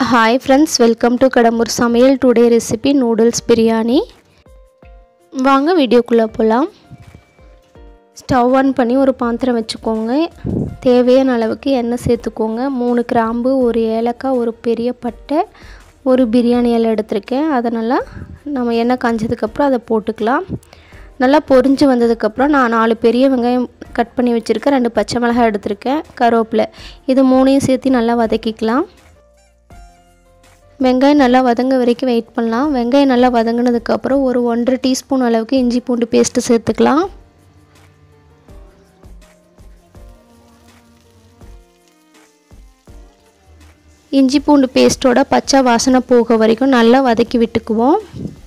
hi friends welcome to Kadambur சமையல் today recipe noodles biryani வாங்க வீடியோக்குள்ளே போகலாம் ஸ்டவ் ஆன் பண்ணி ஒரு பாத்திரம் வச்சுக்கோங்க தேவையான அளவுக்கு எண்ணெய் சேர்த்துக்கோங்க மூணு கிராம்பு ஒரு ஏலக்காய் ஒரு பெரிய பட்டை ஒரு பிரியாணி இலை எடுத்திருக்கேன் அதை நல்லா நம்ம எண்ணெய் காஞ்சதுக்கப்புறம் அதை போட்டுக்கலாம் நல்லா பொரிஞ்சு வந்ததுக்கப்புறம் நான் நாலு பெரிய வெங்காயம் கட் பண்ணி வச்சுருக்கேன் ரெண்டு பச்சை மிளகாய் எடுத்திருக்கேன் கருவேப்பிலை இது மூணையும் சேர்த்து நல்லா வதக்கிக்கலாம் வெங்காயம் நல்லா வதங்க வரைக்கும் வெயிட் பண்ணலாம் வெங்காயம் நல்லா வதங்கினதுக்கப்புறம் ஒரு ஒன்றரை டீஸ்பூன் அளவுக்கு இஞ்சி பூண்டு பேஸ்ட்டு சேர்த்துக்கலாம் இஞ்சி பூண்டு பேஸ்ட்டோட பச்சை வாசனை போக வரைக்கும் நல்லா வதக்கி விட்டுக்குவோம்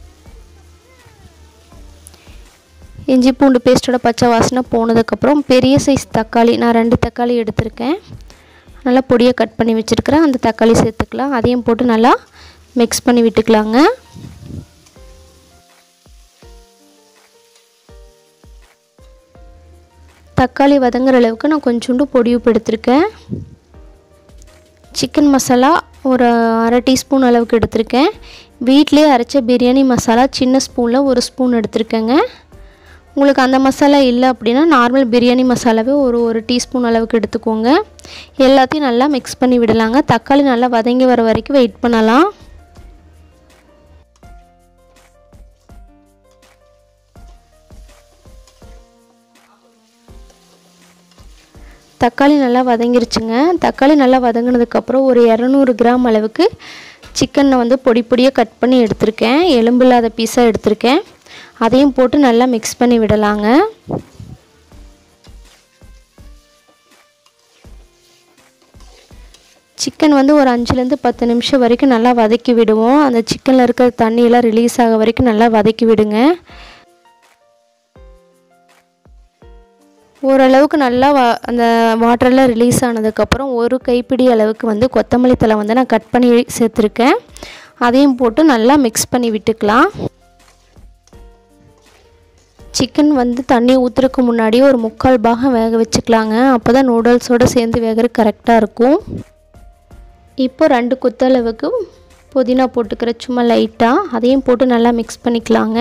இஞ்சி பூண்டு பேஸ்ட்டோட பச்சை வாசனை போனதுக்கப்புறம் பெரிய சைஸ் தக்காளி நான் ரெண்டு தக்காளி எடுத்திருக்கேன் நல்லா பொடியை கட் பண்ணி வச்சுருக்கிறேன் அந்த தக்காளி சேர்த்துக்கலாம் அதையும் போட்டு நல்லா மிக்ஸ் பண்ணி விட்டுக்கலாங்க தக்காளி வதங்குற அளவுக்கு நான் கொஞ்சோண்டு பொடி உப்பு எடுத்திருக்கேன் சிக்கன் மசாலா ஒரு அரை டீஸ்பூன் அளவுக்கு எடுத்திருக்கேன் வீட்டிலே அரைச்ச பிரியாணி மசாலா சின்ன ஸ்பூனில் ஒரு ஸ்பூன் எடுத்திருக்கேங்க உங்களுக்கு அந்த மசாலா இல்லை அப்படின்னா நார்மல் பிரியாணி மசாலாவே ஒரு ஒரு டீஸ்பூன் அளவுக்கு எடுத்துக்கோங்க எல்லாத்தையும் நல்லா மிக்ஸ் பண்ணி விடலாங்க தக்காளி நல்லா வதங்கி வர வரைக்கும் வெயிட் பண்ணலாம் தக்காளி நல்லா வதங்கிருச்சுங்க தக்காளி நல்லா வதங்கினதுக்கப்புறம் ஒரு இரநூறு கிராம் அளவுக்கு சிக்கனை வந்து பொடி பொடியாக கட் பண்ணி எடுத்திருக்கேன் எலும்பு இல்லாத பீஸாக எடுத்திருக்கேன் அதையும் போட்டு நல்லா மிக்ஸ் பண்ணி விடலாங்க சிக்கன் வந்து ஒரு அஞ்சுலேருந்து பத்து நிமிஷம் வரைக்கும் நல்லா வதக்கி விடுவோம் அந்த சிக்கனில் இருக்கிற தண்ணியெல்லாம் ரிலீஸ் ஆக வரைக்கும் நல்லா வதக்கி விடுங்க ஓரளவுக்கு நல்லா வா அந்த வாட்டரெல்லாம் ரிலீஸ் ஆனதுக்கப்புறம் ஒரு கைப்பிடி அளவுக்கு வந்து கொத்தமல்லி தலை வந்து நான் கட் பண்ணி சேர்த்துருக்கேன் அதையும் போட்டு நல்லா மிக்ஸ் பண்ணி விட்டுக்கலாம் சிக்கன் வந்து தண்ணி ஊற்றுறதுக்கு முன்னாடி ஒரு முக்கால் பாகம் வேக வச்சுக்கலாங்க அப்போ தான் நூடுல்ஸோடு சேர்ந்து வேகிறது கரெக்டாக இருக்கும் இப்போ ரெண்டு குத்தளவுக்கு புதினா போட்டுக்கிற சும்மா லைட்டாக அதையும் போட்டு நல்லா மிக்ஸ் பண்ணிக்கலாங்க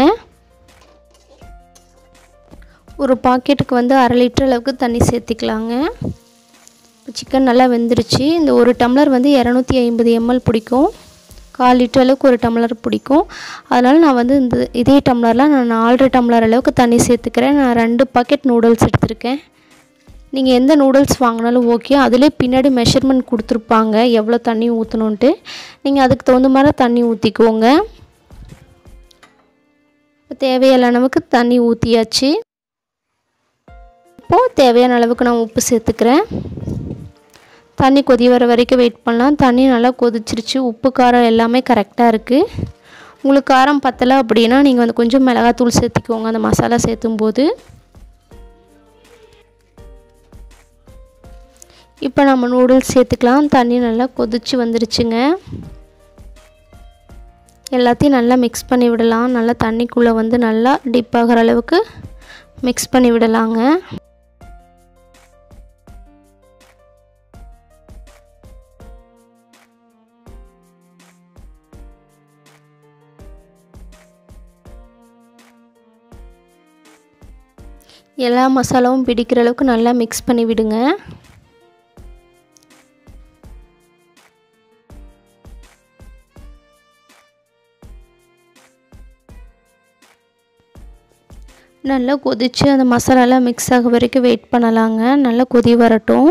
ஒரு பாக்கெட்டுக்கு வந்து அரை லிட்டர் அளவுக்கு தண்ணி சேர்த்திக்கலாங்க சிக்கன் நல்லா வெந்துருச்சு இந்த ஒரு டம்ளர் வந்து இரநூத்தி ஐம்பது எம்எல் பிடிக்கும் கால் லிட்டர் அளவுக்கு ஒரு டம்ளர் பிடிக்கும் அதனால் நான் வந்து இந்த இதே டம்ளரில் நான் நாலரை டம்ளர் அளவுக்கு தண்ணி சேர்த்துக்கிறேன் நான் ரெண்டு பாக்கெட் நூடுல்ஸ் எடுத்திருக்கேன் நீங்கள் எந்த நூடுல்ஸ் வாங்கினாலும் ஓகே அதிலே பின்னாடி மெஷர்மெண்ட் கொடுத்துருப்பாங்க எவ்வளோ தண்ணி ஊற்றணுன்ட்டு நீங்கள் அதுக்கு தகுந்த மாதிரி தண்ணி ஊற்றிக்கோங்க தேவையான அளவுக்கு தண்ணி ஊற்றியாச்சு இப்போது தேவையான அளவுக்கு நான் உப்பு சேர்த்துக்கிறேன் தண்ணி கொதி வர வரைக்கும் வெயிட் பண்ணலாம் தண்ணி நல்லா கொதிச்சிருச்சு உப்பு காரம் எல்லாமே கரெக்டாக இருக்குது உங்களுக்கு காரம் பத்தலை அப்படின்னா நீங்கள் வந்து கொஞ்சம் மிளகாத்தூள் சேர்த்திக்கோங்க அந்த மசாலா சேர்த்தும் போது இப்போ நம்ம நூடுல்ஸ் சேர்த்துக்கலாம் தண்ணி நல்லா கொதிச்சு வந்துருச்சுங்க எல்லாத்தையும் நல்லா மிக்ஸ் பண்ணி விடலாம் நல்லா தண்ணிக்குள்ளே வந்து நல்லா டிப் ஆகிற அளவுக்கு மிக்ஸ் பண்ணி விடலாங்க எல்லா மசாலாவும் பிடிக்கிற அளவுக்கு நல்லா மிக்ஸ் பண்ணி விடுங்க நல்லா கொதித்து அந்த மசாலாலாம் மிக்ஸ் ஆக வரைக்கும் வெயிட் பண்ணலாங்க நல்லா கொதி வரட்டும்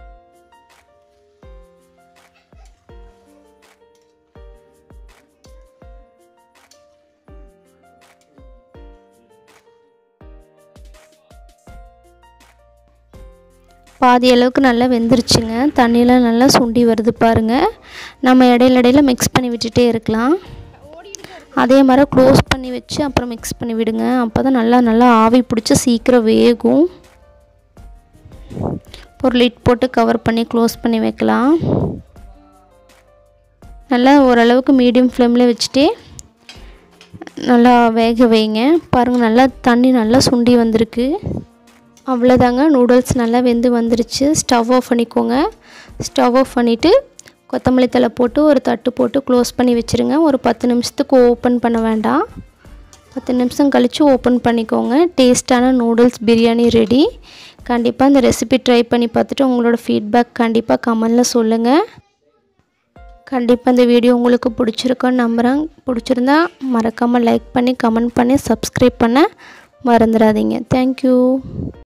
பாதி அளவுக்கு நல்லா வெந்துருச்சுங்க தண்ணியெலாம் நல்லா சுண்டி வருது பாருங்கள் நம்ம இடையில இடையில மிக்ஸ் பண்ணி விட்டுட்டே இருக்கலாம் அதே மாதிரி க்ளோஸ் பண்ணி வச்சு அப்புறம் மிக்ஸ் பண்ணி விடுங்க அப்போ தான் நல்லா நல்லா ஆவி பிடிச்சி சீக்கிரம் வேகும் ஒரு லிட் போட்டு கவர் பண்ணி க்ளோஸ் பண்ணி வைக்கலாம் நல்லா ஓரளவுக்கு மீடியம் ஃப்ளேமில் வச்சுட்டு நல்லா வேக வைங்க பாருங்கள் நல்லா தண்ணி நல்லா சுண்டி வந்திருக்கு அவ்வளோதாங்க நூடுல்ஸ் நல்லா வெந்து வந்துருச்சு ஸ்டவ் ஆஃப் பண்ணிக்கோங்க ஸ்டவ் ஆஃப் பண்ணிவிட்டு கொத்தமல்லி தலை போட்டு ஒரு தட்டு போட்டு க்ளோஸ் பண்ணி வச்சுருங்க ஒரு பத்து நிமிஷத்துக்கு ஓப்பன் பண்ண வேண்டாம் பத்து நிமிஷம் கழித்து ஓப்பன் பண்ணிக்கோங்க டேஸ்ட்டான நூடுல்ஸ் பிரியாணி ரெடி கண்டிப்பாக இந்த ரெசிபி ட்ரை பண்ணி பார்த்துட்டு உங்களோட ஃபீட்பேக் கண்டிப்பாக கமெண்டில் சொல்லுங்கள் கண்டிப்பாக இந்த வீடியோ உங்களுக்கு பிடிச்சிருக்கோன்னு நம்புகிறேன் பிடிச்சிருந்தா மறக்காமல் லைக் பண்ணி கமெண்ட் பண்ணி சப்ஸ்கிரைப் பண்ண மறந்துடாதீங்க தேங்க்யூ